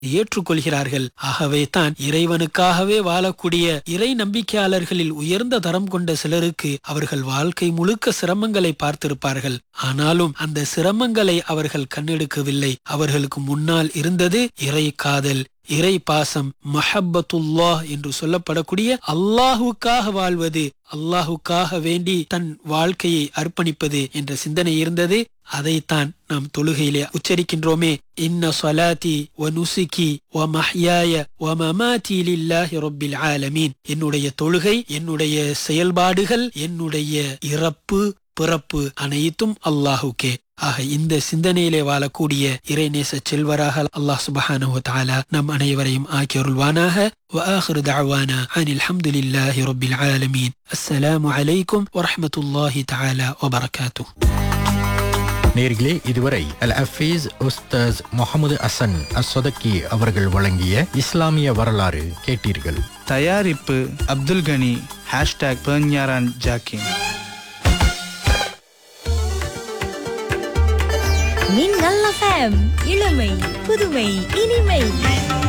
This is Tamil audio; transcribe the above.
ஏற்றுக்கொள்கிறார்கள் ஆகவே தான் இறைவனுக்காகவே வாழக்கூடிய இறை நம்பிக்கையாளர்களில் உயர்ந்த தரம் கொண்ட சிலருக்கு அவர்கள் வாழ்க்கை முழுக்க சிரமங்களை பார்த்திருப்பார்கள் ஆனாலும் அந்த சிரமங்களை அவர்கள் கண்ணெடுக்கவில்லை அவர்களுக்கு முன்னால் இருந்தது இறை காதல் இறை பாசம் மஹப்பத்துல்லாஹ் என்று சொல்லப்படக்கூடிய அல்லாஹுக்காக வாழ்வது அல்லாஹுக்காக வேண்டி தன் வாழ்க்கையை அர்ப்பணிப்பது என்ற சிந்தனை இருந்தது அதைத்தான் நாம் தொழுகையிலே உச்சரிக்கின்றோமே இன்ன சொலாத்தி வ நுசுகி வ மஹ்யாய வ மமாத்தி லில்லாஹி ரப்பில் ஆலமீன் என்னுடைய தொழுகை என்னுடைய செயல்பாடுகள் என்னுடைய இறப்பு பிறப்பு அனைத்தும் அல்லாஹுக்கே ஆக இந்த சிந்தனையிலே வாழக்கூடிய இறைநேச செல்வராக அல்லாஹ் சுபஹானஹு தஆலா நம் அனைவரையும் ஆக்கியருள்வானாக وآخر دعوانا عن الحمد لله رب العالمين السلام عليكم ورحمة الله تعالى وبركاته நேர்களே இதுவரை அல் அஃபீஸ் உஸ்தாஸ் முகமது அசன் அஸ்ஸதக்கி அவர்கள் வழங்கிய இஸ்லாமிய வரலாறு கேட்டீர்கள் தயாரிப்பு அப்துல் கனி ஹேஷ்டாக் பெர்ஞாரான் ஜாக்கின் மின்னல் எஃப்எம் இளமை புதுமை இனிமை